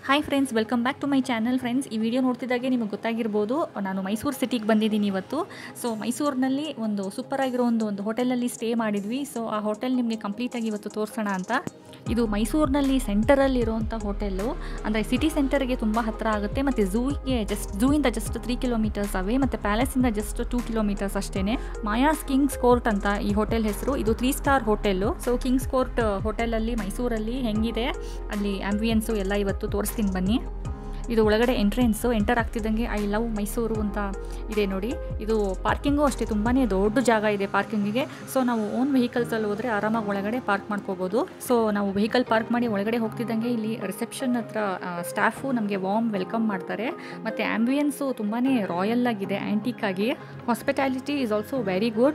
hi friends welcome back to my channel friends ಈ video ನೋಡ್ತಿದ್ದಾಗೆ ನಿಮಗೆ ಗೊತ್ತಾಗಿರ್ಬೋದು ನಾನು ಮೈಸೂರು ಸಿಟಿಗೆ ಬಂದಿದ್ದೀನಿ ಇವತ್ತು ಸೊ ಮೈಸೂರಿನಲ್ಲಿ ಒಂದು ಸೂಪರ್ ಆಗಿರೋ ಒಂದು ಒಂದು ಹೋಟೆಲಲ್ಲಿ ಸ್ಟೇ ಮಾಡಿದ್ವಿ ಸೊ ಆ ಹೋಟೆಲ್ ನಿಮಗೆ ಕಂಪ್ಲೀಟಾಗಿ ಇವತ್ತು ತೋರಿಸೋಣ ಅಂತ ಇದು ಮೈಸೂರಿನಲ್ಲಿ ಸೆಂಟರಲ್ಲಿ ಇರುವಂಥ ಹೋಟೆಲ್ಲು ಅಂದರೆ ಸಿಟಿ ಸೆಂಟರ್ಗೆ ತುಂಬ ಹತ್ತಿರ ಆಗುತ್ತೆ ಮತ್ತು ಝೂಗೆ ಜಸ್ಟ್ ಝೂಯಿಂದ ಜಸ್ಟ್ ತ್ರೀ ಕಿಲೋಮೀಟರ್ಸ್ ಅವೆ ಮತ್ತು ಪ್ಯಾಲೇಸಿಂದ ಜಸ್ಟ್ ಟೂ ಕಿಲೋಮೀಟರ್ಸ್ ಅಷ್ಟೇ ಮಾಯಾಸ್ ಕಿಂಗ್ಸ್ ಕೋರ್ಟ್ ಅಂತ ಈ ಹೋಟೆಲ್ ಹೆಸರು ಇದು three star hotel so Kings Court ಹೋಟೆಲಲ್ಲಿ ಮೈಸೂರಲ್ಲಿ ಹೆಂಗಿದೆ ಅಲ್ಲಿ ಆಂಬಿಯನ್ಸು ಎಲ್ಲ ಇವತ್ತು ತೋರಿಸ್ತೀನಿ ಬನ್ನಿ ಇದು ಒಳಗಡೆ ಎಂಟ್ರೆನ್ಸು ಎಂಟರ್ ಆಗ್ತಿದ್ದಂಗೆ ಐ ಲವ್ ಮೈಸೂರು ಅಂತ ಇದೆ ನೋಡಿ ಇದು ಪಾರ್ಕಿಂಗು ಅಷ್ಟೇ ತುಂಬಾ ದೊಡ್ಡ ಜಾಗ ಇದೆ ಪಾರ್ಕಿಂಗಿಗೆ ಸೊ ನಾವು ಓನ್ ವೆಹಿಕಲ್ಸಲ್ಲಿ ಹೋದರೆ ಆರಾಮಾಗಿ ಒಳಗಡೆ ಪಾರ್ಕ್ ಮಾಡ್ಕೋಬೋದು ಸೊ ನಾವು ವೆಹಿಕಲ್ ಪಾರ್ಕ್ ಮಾಡಿ ಒಳಗಡೆ ಹೋಗ್ತಿದ್ದಂಗೆ ಇಲ್ಲಿ ರಿಸೆಪ್ಷನ್ ಹತ್ರ ಸ್ಟಾಫು ನಮಗೆ ವಾರ್ಮ್ ವೆಲ್ಕಮ್ ಮಾಡ್ತಾರೆ ಮತ್ತು ಆ್ಯಂಬಿಯನ್ಸು ತುಂಬಾ ರಾಯಲ್ ಆಗಿದೆ ಆ್ಯಂಟಿಕ್ ಆಗಿ hospitality is also very good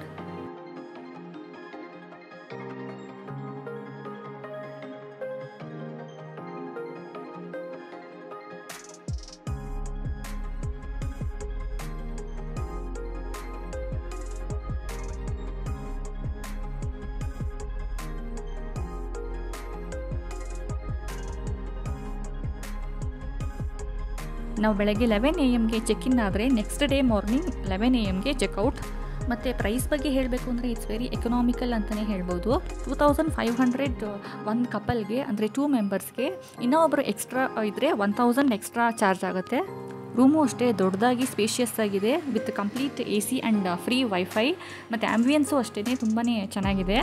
ನಾವು ಬೆಳಗ್ಗೆ ಲೆವೆನ್ ಎ ಎಮ್ಗೆ ಚೆಕ್ ಇನ್ ಆದರೆ next day morning eleven A ಎಮ್ಗೆ ಚೆಕ್ಔಟ್ ಮತ್ತು ಪ್ರೈಸ್ ಬಗ್ಗೆ ಹೇಳಬೇಕು ಅಂದರೆ ಇಟ್ಸ್ ವೆರಿ ಎಕನಾಮಿಕಲ್ ಅಂತಲೇ ಹೇಳ್ಬೋದು ಟೂ ತೌಸಂಡ್ ಫೈವ್ ಹಂಡ್ರೆಡ್ ಒಂದು ಕಪಲ್ಗೆ ಅಂದರೆ ಟೂ ಮೆಂಬರ್ಸ್ಗೆ ಇನ್ನೂ ಒಬ್ಬರು ಎಕ್ಸ್ಟ್ರಾ ಇದ್ದರೆ ಒನ್ ತೌಸಂಡ್ ಎಕ್ಸ್ಟ್ರಾ ಚಾರ್ಜ್ ಆಗುತ್ತೆ ರೂಮು ಅಷ್ಟೇ ದೊಡ್ಡದಾಗಿ ಸ್ಪೇಷಿಯಸ್ ಆಗಿದೆ with complete A C and free WiFi ಮತ್ತು ಆ್ಯಂಬಿಯನ್ಸು ಅಷ್ಟೇ ತುಂಬಾ ಚೆನ್ನಾಗಿದೆ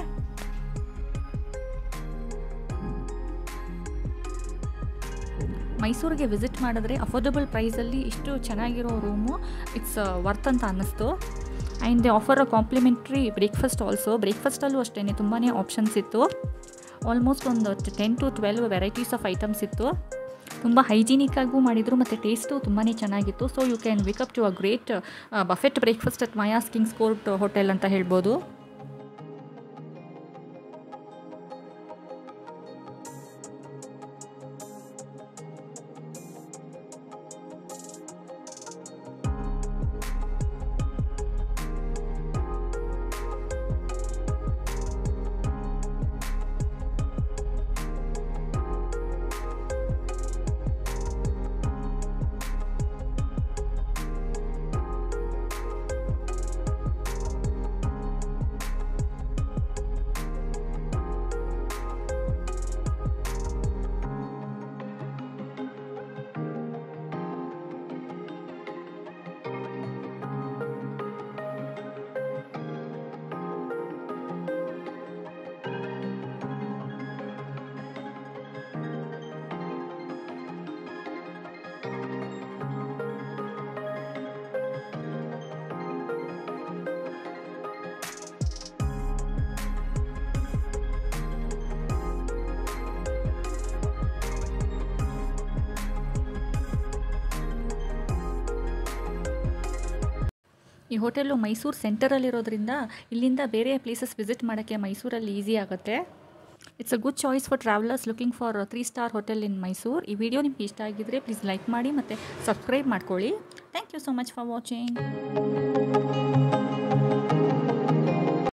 ಮೈಸೂರಿಗೆ ವಿಸಿಟ್ ಮಾಡಿದ್ರೆ ಅಫೋರ್ಡಬಲ್ ಪ್ರೈಸಲ್ಲಿ ಇಷ್ಟು ಚೆನ್ನಾಗಿರೋ ರೂಮು ಇಟ್ಸ್ ವರ್ತ್ ಅಂತ ಅನ್ನಿಸ್ತು and they offer a complimentary breakfast also ಬ್ರೇಕ್ಫಾಸ್ಟಲ್ಲೂ ಅಷ್ಟೇ ತುಂಬಾ ಆಪ್ಷನ್ಸ್ ಇತ್ತು ಆಲ್ಮೋಸ್ಟ್ ಒಂದು ten to twelve varieties of items ಇತ್ತು ತುಂಬ ಹೈಜಿನಿಕ್ ಆಗೂ ಮಾಡಿದರು ಮತ್ತು ಟೇಸ್ಟು ತುಂಬಾ ಚೆನ್ನಾಗಿತ್ತು so you can wake up to a great buffet breakfast at Maya's Kings Court hotel ಅಂತ ಹೇಳ್ಬೋದು ಈ ಹೋಟೆಲ್ಲು ಮೈಸೂರು ಸೆಂಟರಲ್ಲಿರೋದ್ರಿಂದ ಇಲ್ಲಿಂದ ಬೇರೆ ಪ್ಲೇಸಸ್ ವಿಸಿಟ್ ಮಾಡೋಕ್ಕೆ ಮೈಸೂರಲ್ಲಿ ಈಸಿ ಆಗುತ್ತೆ it's a good choice for travellers looking for three star hotel in Mysuru ಈ ವಿಡಿಯೋ ನಿಮ್ಗೆ ಇಷ್ಟ ಆಗಿದ್ದರೆ ಪ್ಲೀಸ್ ಲೈಕ್ ಮಾಡಿ ಮತ್ತು ಸಬ್ಸ್ಕ್ರೈಬ್ ಮಾಡ್ಕೊಳ್ಳಿ thank you so much for watching